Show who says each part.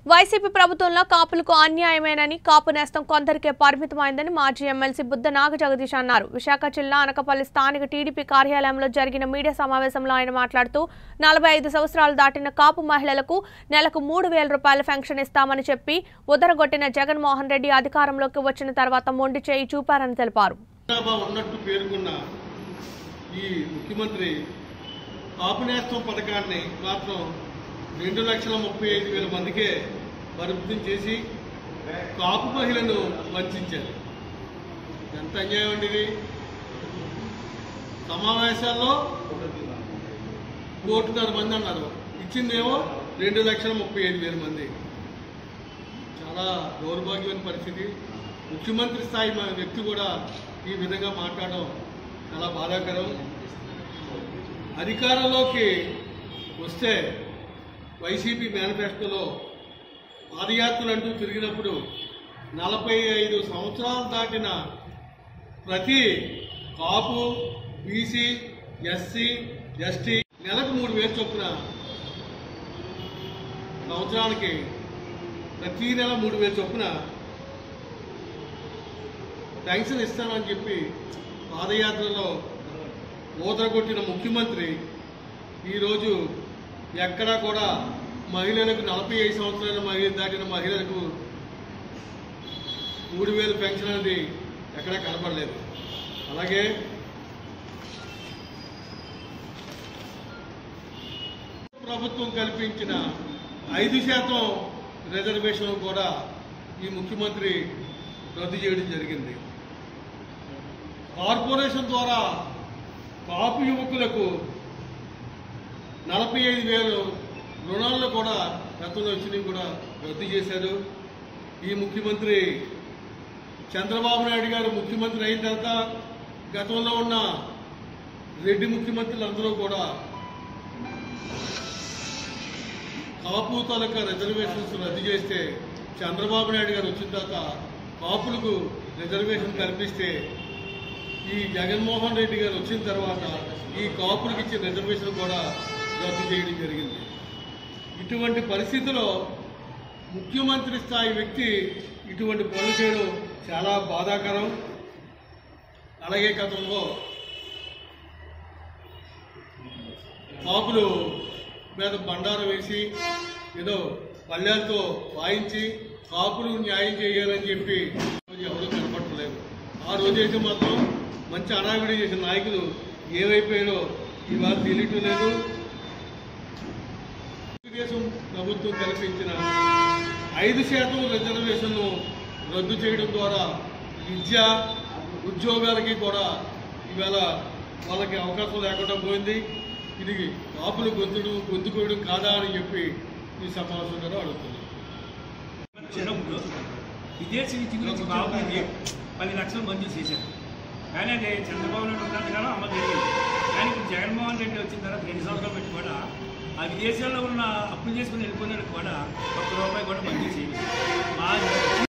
Speaker 1: YCP ప్రభుత్వంలో కాపులకు అన్యాయమేనని కాపు నేస్తం కొందరికే పరిమితమైందని మాజీ ఎమ్మెల్సీ బుద్ధ నాగ జగదీష్ అన్నారు విశాఖ జిల్లా అనకపల్లి స్థానిక టీడీపీ కార్యాలయంలో జరిగిన మీడియా సమావేశంలో ఆయన మాట్లాడుతూ నలభై ఐదు సంవత్సరాలు దాటిన కాపు మహిళలకు నెలకు మూడు వేల రూపాయల పెన్షన్ ఇస్తామని చెప్పి ఉదరగొట్టిన జగన్మోహన్ రెడ్డి అధికారంలోకి వచ్చిన తర్వాత మొండి చేయి చూపారని తెలిపారు
Speaker 2: జనాభా ఉన్నట్టు పేర్కొన్న ఈ ముఖ్యమంత్రి ఆపునేస్తం పథకాన్ని మాత్రం రెండు లక్షల ముప్పై ఐదు వేల మందికే పరిమితం చేసి కాపు మహిళను వంచారు ఎంత అన్యాయం అండి ఇది సమావేశాల్లో కోటిన్నర మంది అన్నారు ఇచ్చిందేమో రెండు లక్షల ముప్పై ఐదు వేల మంది చాలా దౌర్భాగ్యమైన పరిస్థితి ముఖ్యమంత్రి స్థాయి మా వ్యక్తి కూడా ఈ విధంగా మాట్లాడడం చాలా బాధాకరం అధికారంలోకి వస్తే వైసీపీ మేనిఫెస్టోలో పాదయాత్రలు అంటూ తిరిగినప్పుడు నలభై ఐదు సంవత్సరాలు దాటిన ప్రతి కాపు బీసీ ఎస్సీ ఎస్టీ నెలకు మూడు వేలు చొప్పున సంవత్సరానికి ప్రతి నెల మూడు వేలు చొప్పున పెన్షన్ ఇస్తానని చెప్పి పాదయాత్రలో ఊదరగొట్టిన ముఖ్యమంత్రి ఈరోజు ఎక్కడా కూడా మహిళలకు నలభై ఐదు సంవత్సరాల మహిళ దాటిన మహిళలకు మూడు వేలు పెన్షన్ అనేది ఎక్కడా కనపడలేదు అలాగే ప్రభుత్వం కల్పించిన ఐదు శాతం రిజర్వేషన్ కూడా ఈ ముఖ్యమంత్రి రద్దు చేయడం జరిగింది కార్పొరేషన్ ద్వారా కాపు యువకులకు నలభై ఐదు వేలు రుణాలను కూడా గతంలో వచ్చినవి కూడా రద్దు చేశారు ఈ ముఖ్యమంత్రి చంద్రబాబు నాయుడు గారు ముఖ్యమంత్రి అయిన తర్వాత గతంలో ఉన్న రెడ్డి ముఖ్యమంత్రులందరూ కూడా కాపు తాలూకా రిజర్వేషన్స్ రద్దు చేస్తే చంద్రబాబు నాయుడు గారు వచ్చిన తర్వాత కాపులకు రిజర్వేషన్ కల్పిస్తే ఈ జగన్మోహన్ రెడ్డి గారు వచ్చిన తర్వాత ఈ కాపులకు ఇచ్చిన రిజర్వేషన్ కూడా రద్దు చేయడం జరిగింది ఇటువంటి పరిస్థితిలో ముఖ్యమంత్రి స్థాయి వ్యక్తి ఇటువంటి పనులు చేయడం చాలా బాధాకరం అలాగే గతంలో కాపులు మీద బండారం వేసి ఏదో పల్లెలతో వాయించి కాపులు న్యాయం చేయాలని చెప్పి ఎవరూ కనపడలేదు ఆ రోజైతే మాత్రం మంచి అడావిడి చేసిన నాయకులు ఏమైపోయారో ఇవాళ తెలియటం లేదు తెలుగుదేశం ప్రభుత్వం కల్పించిన ఐదు శాతం రిజర్వేషన్ను రద్దు చేయడం ద్వారా విద్య ఉద్యోగాలకి కూడా ఈవేళ వాళ్ళకి అవకాశం లేకుండా పోయింది ఇది కాపులు గొంతుడు గొంతు కోయడం కాదా అని చెప్పి ఈ సమావేశం ద్వారా అడుగుతున్నాను
Speaker 3: చిన్నప్పుడు విదేశీ విద్య గురించి బాగుంది పది లక్షలు మంజూరు చేశారు కానీ అది చంద్రబాబు నాయుడు ఉన్నంతకాలం అమలు జరిగింది కానీ ఇప్పుడు జగన్మోహన్ రెడ్డి వచ్చిన తర్వాత రెండు సంవత్సరాలు పెట్టి కూడా ఆ విదేశాల్లో ఉన్న అప్పులు చేసుకుని వెళ్ళిపోయినట్టు కూడా ఒక్క రూపాయి కూడా మంజూరు చేయలేదు మా